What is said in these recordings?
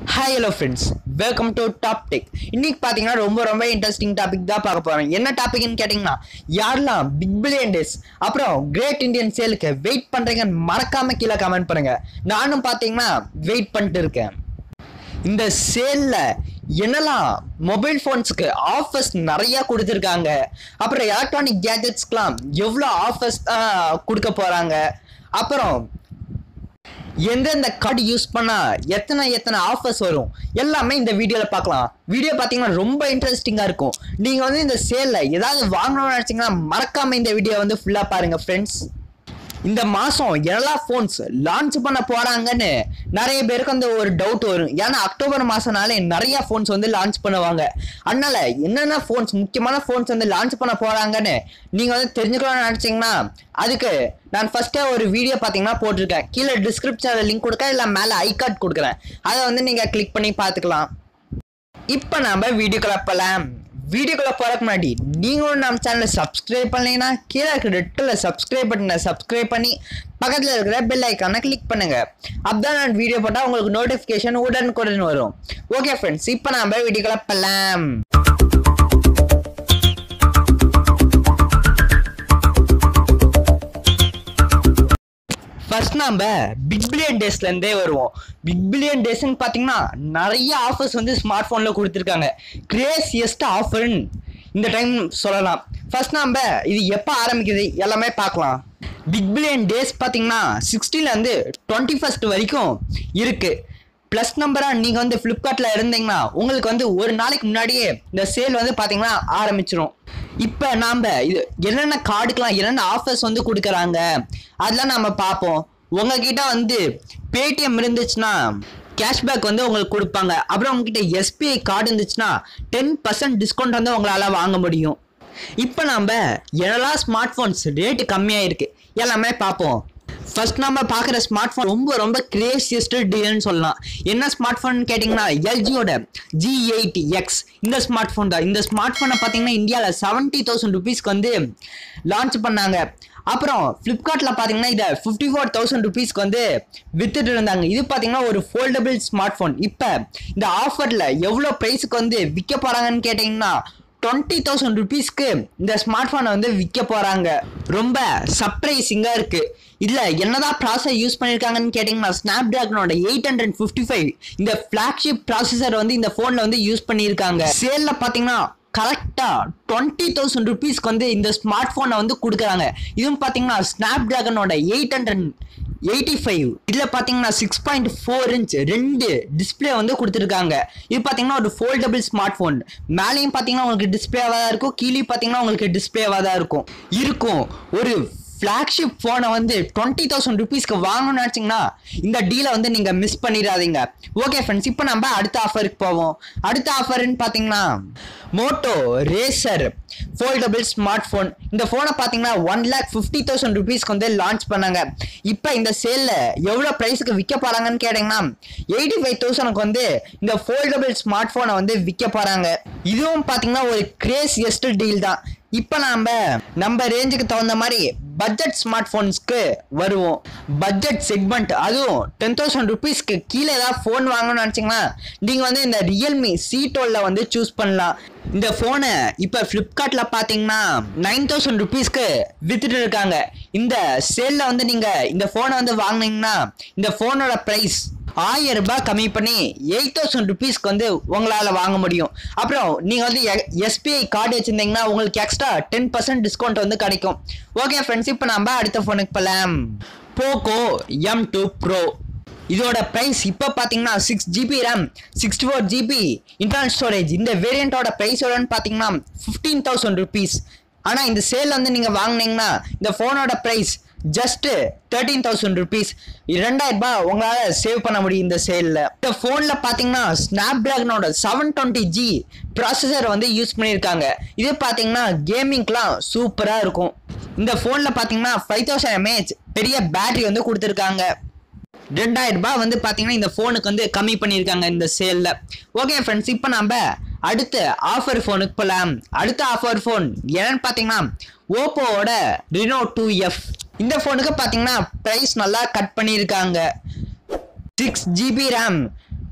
hi hello friends welcome to top tech இன்னைக்கு பார்த்தீங்கன்னா ரொம்ப ரொம்ப இன்ட்ரெஸ்டிங் டாபிக் தான் பார்க்க போகிறோம் என்ன டாபிக்னு கேட்டிங்கன்னா யாரெல்லாம் பிக் பில்லியன் டேஸ் அப்புறம் கிரேட் இந்தியன் சேலுக்கு வெயிட் பண்ணுறீங்கன்னு மறக்காம கீழே கமெண்ட் பண்ணுங்க நானும் பார்த்தீங்கன்னா வெயிட் பண்ணிட்டு இருக்கேன் இந்த சேலில் என்னெல்லாம் மொபைல் ஃபோன்ஸுக்கு ஆஃபர்ஸ் நிறையா கொடுத்துருக்காங்க அப்புறம் எலக்ட்ரானிக் கேஜெட்ஸ்க்கெலாம் எவ்வளோ ஆஃபர்ஸ் கொடுக்க போகிறாங்க அப்புறம் எந்தெந்த கார்டு யூஸ் பண்ணா எத்தனை எத்தனை ஆஃபர்ஸ் வரும் எல்லாமே இந்த வீடியோவில் பார்க்கலாம் வீடியோ பார்த்தீங்கன்னா ரொம்ப இன்ட்ரெஸ்டிங்காக இருக்கும் நீங்கள் வந்து இந்த சேலில் ஏதாவது வாங்கணும்னு நினச்சிங்கன்னா மறக்காம இந்த வீடியோ வந்து ஃபுல்லாக பாருங்கள் ஃப்ரெண்ட்ஸ் இந்த மாதம் எல்லா ஃபோன்ஸ் லான்ச் பண்ண போகிறாங்கன்னு நிறைய பேருக்கு வந்து ஒரு டவுட் வரும் ஏன்னா அக்டோபர் மாதம்னாலே நிறைய ஃபோன்ஸ் வந்து லான்ச் பண்ணுவாங்க அதனால என்னென்ன ஃபோன்ஸ் முக்கியமான ஃபோன்ஸ் வந்து லான்ச் பண்ண போகிறாங்கன்னு நீங்கள் வந்து தெரிஞ்சுக்கணும்னு நினச்சிங்கன்னா அதுக்கு நான் ஃபஸ்ட்டே ஒரு வீடியோ பார்த்தீங்கன்னா போட்டிருக்கேன் கீழே டிஸ்கிரிப்ஷனில் லிங்க் கொடுக்க இல்லை மேலே ஐ கார்டு கொடுக்குறேன் அதை வந்து நீங்கள் கிளிக் பண்ணி பார்த்துக்கலாம் இப்போ நம்ம வீடியோக்குள்ள போகலாம் வீடியோக்குள்ள போறதுக்கு முன்னாடி நீங்களும் நம்ம சேனலை சப்ஸ்கிரைப் பண்ணீங்கன்னா கீழே இருக்கிற ரெட்டில் சப்ஸ்கிரைப் பட்டனை சப்ஸ்கிரைப் பண்ணி பக்கத்தில் இருக்கிற பெல் ஐக்கானை கிளிக் பண்ணுங்க அப்பதான் நான் வீடியோ போட்டால் உங்களுக்கு நோட்டிஃபிகேஷன் உடனுக்குடன் வரும் ஓகே ஃப்ரெண்ட்ஸ் இப்போ நம்ம வீடியோக்குள்ள போகலாம் ஃபர்ஸ்ட் நம்ம பிக் பில்லியன் டேஸ்லேருந்தே வருவோம் பிக் பில்லியன் டேஸ்ன்னு பார்த்தீங்கன்னா நிறைய ஆஃபர்ஸ் வந்து ஸ்மார்ட் ஃபோனில் கொடுத்துருக்காங்க கிரேசியஸ்ட் ஆஃபர்னு இந்த டைம் சொல்லலாம் ஃபர்ஸ்ட் நம்ம இது எப்போ ஆரம்பிக்குது எல்லாமே பார்க்கலாம் பிக் பில்லியன் டேஸ் பார்த்தீங்கன்னா சிக்ஸ்டீன்லேருந்து டுவெண்ட்டி ஃபஸ்ட் வரைக்கும் இருக்குது ப்ளஸ் நம்பராக நீங்கள் வந்து ஃப்ளிப்கார்ட்டில் இருந்தீங்கன்னா உங்களுக்கு வந்து ஒரு நாளைக்கு முன்னாடியே இந்த சேல் வந்து பார்த்தீங்கன்னா ஆரம்பிச்சிரும் இப்போ நாம் இது என்னென்ன கார்டுக்கெலாம் என்னென்ன ஆஃபர்ஸ் வந்து கொடுக்குறாங்க அதெல்லாம் நம்ம பார்ப்போம் உங்ககிட்ட வந்து பேடிஎம் இருந்துச்சுன்னா கேஷ்பேக் வந்து உங்களுக்கு கொடுப்பாங்க அப்புறம் உங்ககிட்ட எஸ்பிஐ கார்டு இருந்துச்சுன்னா டென் பர்சன்ட் டிஸ்கவுண்ட் வந்து உங்களால் வாங்க முடியும் இப்போ நம்ம என்னெல்லாம் ஸ்மார்ட் ஃபோன்ஸ் ரேட்டு கம்மியாக இருக்குது எல்லாமே பார்ப்போம் ஃபர்ஸ்ட் நம்ம பார்க்குற ஸ்மார்ட் ஃபோன் ரொம்ப ரொம்ப கிரேசியஸ்ட் டீல்னு சொல்லலாம் என்ன ஸ்மார்ட் ஃபோன் கேட்டிங்கன்னா எல்ஜியோட ஜி எயிட் எக்ஸ் இந்த ஸ்மார்ட் ஃபோன் தான் இந்த ஸ்மார்ட் ஃபோனை பார்த்தீங்கன்னா இந்தியாவில் செவன்ட்டி தௌசண்ட் ருபீஸ்க்கு வந்து லான்ச் பண்ணாங்க அப்புறம் ஃப்ளிப்கார்ட்டில் பார்த்தீங்கன்னா இதை ஃபிஃப்டி ஃபோர் தௌசண்ட் ருபீஸ்க்கு வந்து வித்துட்டு இருந்தாங்க இது பார்த்தீங்கன்னா ஒரு ஃபோல்டபிள் ஸ்மார்ட் ஃபோன் இப்போ இந்த ஆஃபரில் எவ்வளோ ப்ரைஸுக்கு வந்து விற்க போகிறாங்கன்னு கேட்டிங்கன்னா டுவெண்ட்டி தௌசண்ட் ருபீஸ்க்கு இந்த ஸ்மார்ட் ஃபோனை வந்து விற்க போகிறாங்க ரொம்ப சர்ப்ரைசிங்காக இருக்குது இதில் என்னதான் ப்ராசஸர் யூஸ் பண்ணியிருக்காங்கன்னு கேட்டிங்கன்னா ஸ்னாப் ட்ராகனோட எயிட் ஹண்ட்ரட் ஃபிஃப்டி ஃபைவ் இந்த ஃப்ளாக்ஷிப் ப்ராசஸர் வந்து இந்த ஃபோனில் வந்து யூஸ் பண்ணியிருக்காங்க சேலில் பார்த்தீங்கன்னா கரெக்டாக டுவெண்ட்டி தௌசண்ட் ருபீஸ்க்கு வந்து இந்த ஸ்மார்ட் ஃபோனை வந்து கொடுக்குறாங்க இதுவும் பார்த்தீங்கன்னா ஸ்னாப் ட்ராகனோட எயிட் ஹண்ட்ரட் எயிட்டி ஃபைவ் இதில் பார்த்தீங்கன்னா சிக்ஸ் பாயிண்ட் ஃபோர் இன்ச் ரெண்டு டிஸ்பிளே வந்து கொடுத்துருக்காங்க இது பார்த்தீங்கன்னா ஒரு ஃபோல்டபிள் ஸ்மார்ட் ஃபோன் மேலேயும் பார்த்தீங்கன்னா உங்களுக்கு டிஸ்பிளேவாக தான் இருக்கும் கீழே பார்த்தீங்கன்னா உங்களுக்கு டிஸ்பிளேவாக தான் இருக்கும் இருக்கும் ஒரு ஃப்ளாக்ஷிப் ஃபோனை வந்து டுவெண்ட்டி தௌசண்ட் ருபீஸ்க்கு வாங்கணும்னு நினச்சிங்கன்னா இந்த டீலை வந்து நீங்கள் மிஸ் பண்ணிடாதீங்க ஓகே ஃப்ரெண்ட்ஸ் இப்போ நம்ம அடுத்த ஆஃபருக்கு போவோம் அடுத்த ஆஃபர்னு பார்த்தீங்கன்னா Moto razr foldable smart phone இந்த ஃபோனை பார்த்தீங்கன்னா ஒன் லேக் ஃபிஃப்டி தௌசண்ட் ருபீஸ்க்கு வந்து லான்ச் பண்ணாங்க இப்போ இந்த சேலில் எவ்வளோ ப்ரைஸுக்கு விற்க போகிறாங்கன்னு கேட்டிங்கன்னா எயிட்டி ஃபைவ் தௌசண்ட்க்கு வந்து இந்த ஃபோல்டபிள் ஸ்மார்ட் ஃபோனை வந்து விற்க போகிறாங்க இதுவும் பார்த்தீங்கன்னா ஒரு கிரேசியஸ்ட் டீல் தான் இப்போ நாம் நம்ம ரேஞ்சுக்கு தகுந்த மாதிரி பட்ஜெட் ஸ்மார்ட் ஃபோன்ஸ்க்கு வருவோம் பட்ஜெட் செக்மெண்ட் அதுவும் டென் தௌசண்ட் ருபீஸ்க்கு கீழே ஏதாவது ஃபோன் வாங்கணும்னு நினச்சிங்கன்னா நீங்கள் வந்து இந்த ரியல்மி சி டுவெல்ல வந்து சூஸ் பண்ணலாம் இந்த ஃபோனை இப்போ ஃப்ளிப்கார்ட்டில் பார்த்தீங்கன்னா நைன் தௌசண்ட் ருபீஸ்க்கு வித்துட்டு இருக்காங்க இந்த சேலில் வந்து நீங்கள் இந்த ஃபோனை வந்து வாங்கினீங்கன்னா இந்த ஃபோனோட ப்ரைஸ் ஆயிரம் ரூபாய் கம்மி பண்ணி எயிட் தௌசண்ட் ருபீஸ்க்கு வந்து உங்களால் வாங்க முடியும் அப்புறம் நீங்கள் வந்து எஸ்பிஐ கார்டு வச்சுருந்தீங்கன்னா உங்களுக்கு எக்ஸ்ட்ரா டென் பர்சன்ட் டிஸ்கவுண்ட் வந்து கிடைக்கும் ஓகே ஃப்ரெண்ட்ஸ் இப்போ நம்ம அடுத்த ஃபோனுக்கு போகலாம் போக்கோ எம் டூ ப்ரோ இதோட ப்ரைஸ் இப்போ பார்த்தீங்கன்னா six GB RAM sixty four GB internal storage இந்த வேரியண்ட்டோட ப்ரைஸோடன்னு பார்த்தீங்கன்னா ஃபிஃப்டீன் தௌசண்ட் ருபீஸ் ஆனால் இந்த சேல் வந்து நீங்கள் வாங்கினீங்கன்னா இந்த ஃபோனோட price just thirteen thousand rupees ரெண்டாயிரம் ரூபாய் உங்களால் சேவ் பண்ண முடியும் இந்த சேலில் இந்த ஃபோனில் பார்த்தீங்கன்னா ஸ்னாப் ட்ராகனோட செவன் டுவெண்ட்டி ஜி ப்ராசஸர் வந்து யூஸ் பண்ணியிருக்காங்க இது பார்த்தீங்கன்னா கேமிங்க்கெலாம் சூப்பராக இருக்கும் இந்த ஃபோனில் பார்த்தீங்கன்னா ஃபைவ் தௌசண்ட் எம்ஏஹெச் பெரிய பேட்டரி வந்து கொடுத்துருக்காங்க ரெண்டாயிரம் ரூபாய் வந்து பார்த்தீங்கன்னா இந்த ஃபோனுக்கு வந்து கம்மி பண்ணியிருக்காங்க இந்த சேலில் ஓகே ஃப்ரெண்ட்ஸ் இப்போ நம்ம அடுத்த ஆஃபர் ஃபோனுக்கு போகலாம் அடுத்த ஆஃபர் ஃபோன் என்னன்னு பார்த்தீங்கன்னா ஓப்போவோட ரினோ டூ எஃப் இந்த ஃபோனுக்கு பார்த்தீங்கன்னா ப்ரைஸ் நல்லா கட் பண்ணியிருக்காங்க six GB RAM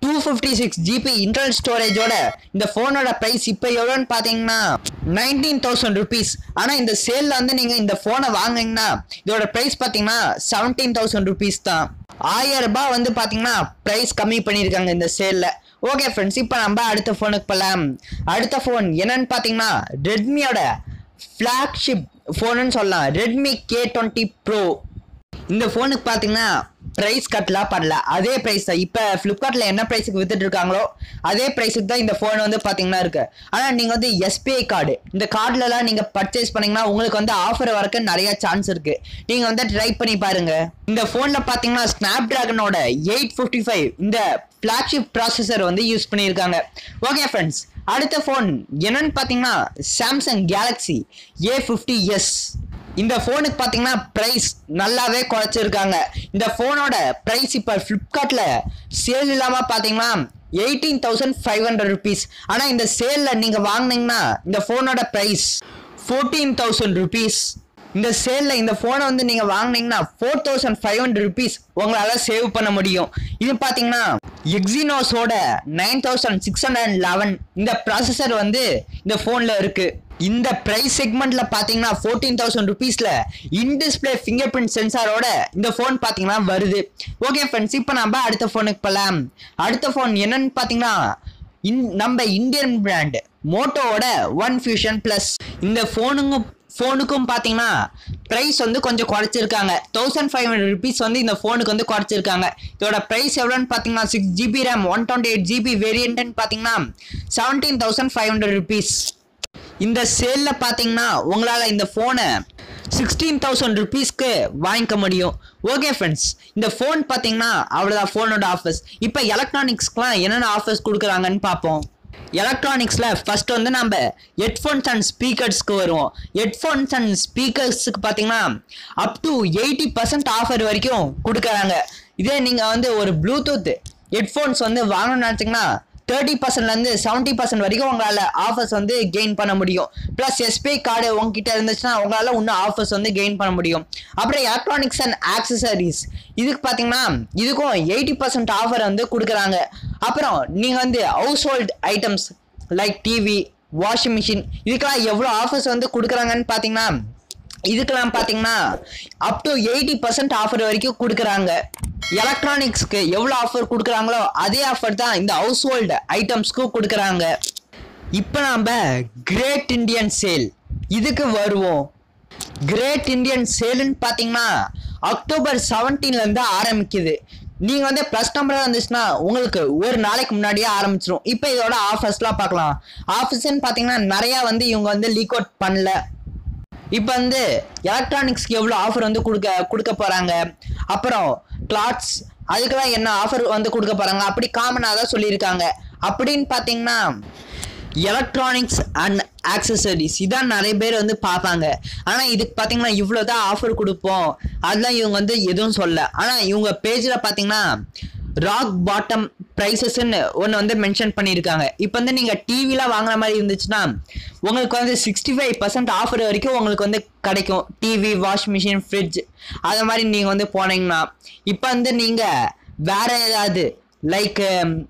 two fifty six GB internal ஸ்டோரேஜோட இந்த ஃபோனோட ப்ரைஸ் இப்போ எவ்வளோன்னு பார்த்தீங்கன்னா நைன்டீன் தௌசண்ட் ருபீஸ் ஆனால் இந்த சேலில் வந்து நீங்கள் இந்த ஃபோனை வாங்குனீங்கன்னா இதோட ப்ரைஸ் பார்த்தீங்கன்னா செவன்டீன் தௌசண்ட் ருபீஸ் தான் ஆயிரம் ரூபாய் வந்து பார்த்தீங்கன்னா ப்ரைஸ் கம்மி பண்ணியிருக்காங்க இந்த சேலில் ஓகே ஃப்ரெண்ட்ஸ் இப்போ நம்ம அடுத்த ஃபோனுக்கு போகலாம் அடுத்த ஃபோன் என்னன்னு பார்த்தீங்கன்னா ரெட்மியோட ஃப்ளாக்ஷிப் ஃபோனுன்னு சொல்லலாம் ரெட்மி கே டுவெண்ட்டி ப்ரோ இந்த ஃபோனுக்கு பார்த்தீங்கன்னா ப்ரைஸ் கட்லாம் பண்ணல அதே ப்ரைஸ் தான் இப்போ ஃப்ளிப்கார்ட்டில் என்ன ப்ரைஸுக்கு வித்துட்டு இருக்காங்களோ அதே ப்ரைஸுக்கு தான் இந்த ஃபோன் வந்து பார்த்தீங்கன்னா இருக்கு ஆனால் நீங்கள் வந்து எஸ்பிஐ கார்டு இந்த கார்டுலலாம் நீங்கள் பர்ச்சேஸ் பண்ணீங்கன்னா உங்களுக்கு வந்து ஆஃபர் வரக்கு நிறைய சான்ஸ் இருக்கு நீங்கள் வந்து ட்ரை பண்ணி பாருங்க இந்த ஃபோனில் பார்த்தீங்கன்னா ஸ்னாப் ட்ராகனோட எயிட் ஃபிஃப்டி ஃபைவ் இந்த ஃப்ளாக்ஷிப் ப்ராசஸர் வந்து யூஸ் பண்ணியிருக்காங்க ஓகே ஃப்ரெண்ட்ஸ் அடுத்த ஃபோன் என்னன்னு பார்த்தீங்கன்னா Samsung Galaxy A fifty S இந்த ஃபோனுக்கு பார்த்தீங்கன்னா ப்ரைஸ் நல்லாவே குறைச்சிருக்காங்க இந்த ஃபோனோட ப்ரைஸ் இப்போ ஃப்ளிப்கார்ட்டில் சேல் இல்லாமல் பார்த்தீங்கன்னா eighteen thousand five hundred rupees ஆனால் இந்த சேலில் நீங்கள் வாங்கினீங்கன்னா இந்த ஃபோனோட ப்ரைஸ் ஃபோர்டீன் தௌசண்ட் ருபீஸ் இந்த சேலில் இந்த ஃபோனை வந்து நீங்கள் வாங்கினீங்கன்னா four thousand five hundred rupees உங்களால் சேவ் பண்ண முடியும் இது பார்த்தீங்கன்னா எக்ஸினோஸோட nine thousand six hundred eleven இந்த ப்ராசஸர் வந்து இந்த ஃபோனில் இருக்குது இந்த ப்ரைஸ் செக்மெண்ட்ல பாத்தீங்கன்னா ஃபோர்டீன் தௌசண்ட் ருபீஸ்ல இன் டிஸ்பிளே ஃபிங்கர் பிரிண்ட் சென்சாரோட இந்த ஃபோன் பாத்தீங்கன்னா வருது ஓகே ஃப்ரெண்ட்ஸ் இப்போ நம்ம அடுத்த ஃபோனுக்கு போகலாம் அடுத்த ஃபோன் என்னன்னு பாத்தீங்கன்னா இன் நம்ம இந்தியன் பிராண்ட் மோட்டோவோட ஒன் ஃபியூஷன் ப்ளஸ் இந்த ஃபோனுங்க ஃபோனுக்கும் பார்த்தீங்கன்னா ப்ரைஸ் வந்து கொஞ்சம் குறைச்சிருக்காங்க தௌசண்ட் ஃபைவ் ஹண்ட்ரட் ருபீஸ் வந்து இந்த ஃபோனுக்கு வந்து குறைச்சிருக்காங்க இதோட ப்ரைஸ் எவ்வளோன்னு பார்த்தீங்கன்னா six GB RAM one twenty eight GB வேரியன்ட்னு பார்த்தீங்கன்னா seventeen thousand five hundred rupees இந்த சேலில் பார்த்தீங்கன்னா உங்களால் இந்த ஃபோனை சிக்ஸ்டீன் தௌசண்ட் ருபீஸ்க்கு வாங்கிக்க முடியும் ஓகே ஃப்ரெண்ட்ஸ் இந்த ஃபோன் பார்த்தீங்கன்னா அவ்வளோதான் ஃபோனோட ஆஃபர்ஸ் இப்போ எலக்ட்ரானிக்ஸ்க்குலாம் என்னென்ன ஆஃபர்ஸ் கொடுக்குறாங்கன்னு பார்ப்போம் எலக்ட்ரானிக்ஸில் ஃபர்ஸ்ட் வந்து நம்ம ஹெட்ஃபோன்ஸ் அண்ட் ஸ்பீக்கர்ஸ்க்கு வருவோம் ஹெட்ஃபோன்ஸ் அண்ட் ஸ்பீக்கர்ஸ்க்கு பார்த்தீங்கன்னா up to eighty percent offer வரைக்கும் கொடுக்குறாங்க இதே நீங்கள் வந்து ஒரு ப்ளூடூத் ஹெட்ஃபோன்ஸ் வந்து வாங்கணும்னு நினச்சிங்கன்னா தேர்ட்டி பர்சன்ட்லேருந்து செவன்ட்டி பர்சன்ட் வரைக்கும் உங்களால் ஆஃபர்ஸ் வந்து கெயின் பண்ண முடியும் ப்ளஸ் எஸ்பிஐ கார்டு உங்ககிட்ட இருந்துச்சுன்னா உங்களால் இன்னும் ஆஃபர்ஸ் வந்து கெயின் பண்ண முடியும் அப்புறம் எலக்ட்ரானிக்ஸ் அண்ட் ஆக்சசரிஸ் இதுக்கு பார்த்தீங்கன்னா இதுக்கும் எயிட்டி பர்சன்ட் ஆஃபர் வந்து கொடுக்குறாங்க அப்புறம் நீங்கள் வந்து household items like TV washing machine இதுக்கெல்லாம் எவ்வளோ ஆஃபர்ஸ் வந்து கொடுக்குறாங்கன்னு பார்த்தீங்கன்னா இதுக்கெல்லாம் பார்த்தீங்கன்னா up to eighty percent offer வரைக்கும் கொடுக்குறாங்க எலக்ட்ரானிக்ஸ்க்கு எவ்வளோ ஆஃபர் கொடுக்குறாங்களோ அதே ஆஃபர் தான் இந்த ஹவுஸ் ஹோல்டு ஐட்டம்ஸ்க்கும் கொடுக்குறாங்க இப்போ நம்ம கிரேட் இண்டியன் சேல் இதுக்கு வருவோம் கிரேட் இண்டியன் சேல்னு பார்த்தீங்கன்னா அக்டோபர் 17 ல இருந்து ஆரம்பிக்குது நீங்கள் வந்து ப்ளஸ் நம்பராக இருந்துச்சுன்னா உங்களுக்கு ஒரு நாளைக்கு முன்னாடியே ஆரம்பிச்சிரும் இப்போ இதோட ஆஃபர்ஸ்லாம் பார்க்கலாம் ஆஃபர்ஸ்ன்னு பார்த்தீங்கன்னா நிறையா வந்து இவங்க வந்து லீக் அவுட் பண்ணல இப்போ வந்து எலக்ட்ரானிக்ஸ்க்கு எவ்வளோ ஆஃபர் வந்து கொடுக்க கொடுக்க போகிறாங்க அப்புறம் கிளாத்ஸ் அதுக்கெல்லாம் என்ன ஆஃபர் வந்து கொடுக்க போகிறாங்க அப்படி காமனாக தான் சொல்லியிருக்காங்க அப்படின்னு பார்த்தீங்கன்னா எலக்ட்ரானிக்ஸ் அண்ட் ஆக்சசரிஸ் இதான் நிறைய பேர் வந்து பார்ப்பாங்க ஆனால் இதுக்கு பார்த்தீங்கன்னா இவ்வளோ தான் ஆஃபர் கொடுப்போம் அதெல்லாம் இவங்க வந்து எதுவும் சொல்ல ஆனால் இவங்க பேஜில் பார்த்தீங்கன்னா ராக் பாட்டம் ப்ரைஸஸ்ன்னு ஒன்று வந்து மென்ஷன் பண்ணியிருக்காங்க இப்போ வந்து நீங்கள் டிவிலாம் வாங்குற மாதிரி இருந்துச்சுன்னா உங்களுக்கு வந்து சிக்ஸ்டி ஃபைவ் பர்சன்ட் ஆஃபர் வரைக்கும் உங்களுக்கு வந்து கிடைக்கும் டிவி வாஷ் மிஷின் ஃப்ரிட்ஜ் அது மாதிரி நீங்கள் வந்து போனீங்கன்னா இப்போ வந்து நீங்கள் வேற ஏதாவது லைக்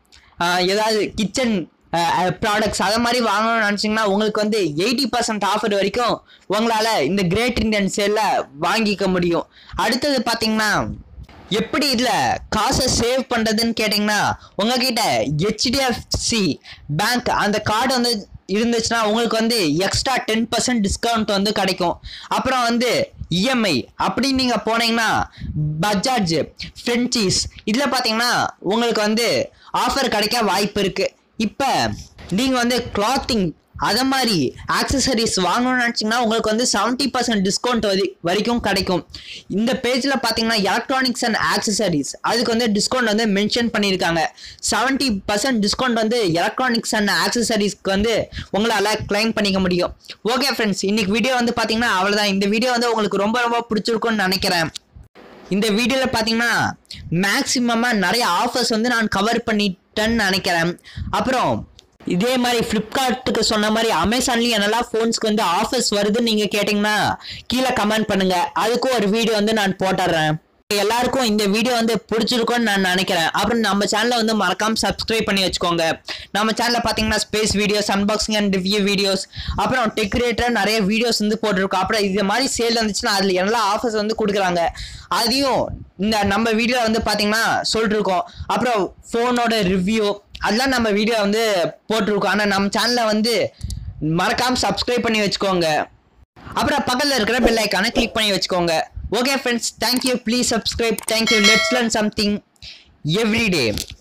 ஏதாவது கிச்சன் ப்ராடக்ட்ஸ் அதை மாதிரி வாங்கணும்னு நினச்சிங்கன்னா உங்களுக்கு வந்து எயிட்டி பர்சன்ட் ஆஃபர் வரைக்கும் உங்களால் இந்த கிரேட் இண்டியன் சேலில் வாங்கிக்க முடியும் அடுத்தது பார்த்தீங்கன்னா எப்படி இதில் காசை சேவ் பண்ணுறதுன்னு கேட்டிங்கன்னா உங்ககிட்ட ஹெச்டிஎஃப்சி பேங்க் அந்த கார்டு வந்து இருந்துச்சுன்னா உங்களுக்கு வந்து எக்ஸ்ட்ரா டென் பர்சன்ட் டிஸ்கவுண்ட் வந்து கிடைக்கும் அப்புறம் வந்து இஎம்ஐ அப்படின்னு நீங்கள் போனீங்கன்னா பஜாஜ் ஃப்ரென்ச்சீஸ் இதில் பார்த்தீங்கன்னா உங்களுக்கு வந்து ஆஃபர் கிடைக்க வாய்ப்பு இருக்குது இப்போ நீங்கள் வந்து கிளாத்திங் அதை மாதிரி ஆக்சசரிஸ் வாங்கணும்னு நினச்சிங்கன்னா உங்களுக்கு வந்து செவன்ட்டி பர்சன்ட் டிஸ்கவுண்ட் வரி வரைக்கும் கிடைக்கும் இந்த பேஜில் பார்த்தீங்கன்னா எலக்ட்ரானிக்ஸ் அண்ட் ஆக்சசரிஸ் அதுக்கு வந்து டிஸ்கவுண்ட் வந்து மென்ஷன் பண்ணியிருக்காங்க செவன்ட்டி பர்சன்ட் டிஸ்கவுண்ட் வந்து எலக்ட்ரானிக்ஸ் அண்ட் ஆக்சசரிஸ்க்கு வந்து உங்களால் கிளைம் பண்ணிக்க முடியும் ஓகே ஃப்ரெண்ட்ஸ் இன்னைக்கு வீடியோ வந்து பார்த்தீங்கன்னா அவ்வளோதான் இந்த வீடியோ வந்து உங்களுக்கு ரொம்ப ரொம்ப பிடிச்சிருக்கும்னு நினைக்கிறேன் இந்த வீடியோவில் பார்த்தீங்கன்னா மேக்ஸிமமாக நிறைய ஆஃபர்ஸ் வந்து நான் கவர் பண்ணிட்டேன்னு நினைக்கிறேன் அப்புறம் இதே மாதிரி ஃப்ளிப்கார்ட்டுக்கு சொன்ன மாதிரி அமேசான்லேயும் என்னெல்லாம் ஃபோன்ஸ்க்கு வந்து ஆஃபர்ஸ் வருதுன்னு நீங்கள் கேட்டிங்கன்னா கீழே கமெண்ட் பண்ணுங்கள் அதுக்கும் ஒரு வீடியோ வந்து நான் போட்டுடுறேன் எல்லாருக்கும் இந்த வீடியோ வந்து பிடிச்சிருக்கும்னு நான் நினைக்கிறேன் அப்புறம் நம்ம சேனலை வந்து மறக்காம சப்ஸ்கிரைப் பண்ணி வச்சுக்கோங்க நம்ம சேனலில் பார்த்தீங்கன்னா space videos unboxing and review videos அப்புறம் டெக்கரேட்டர் நிறைய வீடியோஸ் வந்து போட்டிருக்கோம் அப்புறம் இது மாதிரி சேல் வந்துச்சுன்னா அதில் எல்லா ஆஃபர்ஸ் வந்து கொடுக்குறாங்க அதையும் இந்த நம்ம வீடியோ வந்து பார்த்தீங்கன்னா சொல்லிருக்கோம் அப்புறம் ஃபோனோட ரிவ்யூ அதெல்லாம் நம்ம வீடியோ வந்து போட்டிருக்கோம் ஆனால் நம்ம சேனலை வந்து மறக்காம சப்ஸ்கிரைப் பண்ணி வச்சுக்கோங்க அப்புறம் பக்கத்தில் இருக்கிற பெல் ஐக்கானை கிளிக் பண்ணி வச்சுக்கோங்க okay friends thank you please subscribe thank you let's learn something every day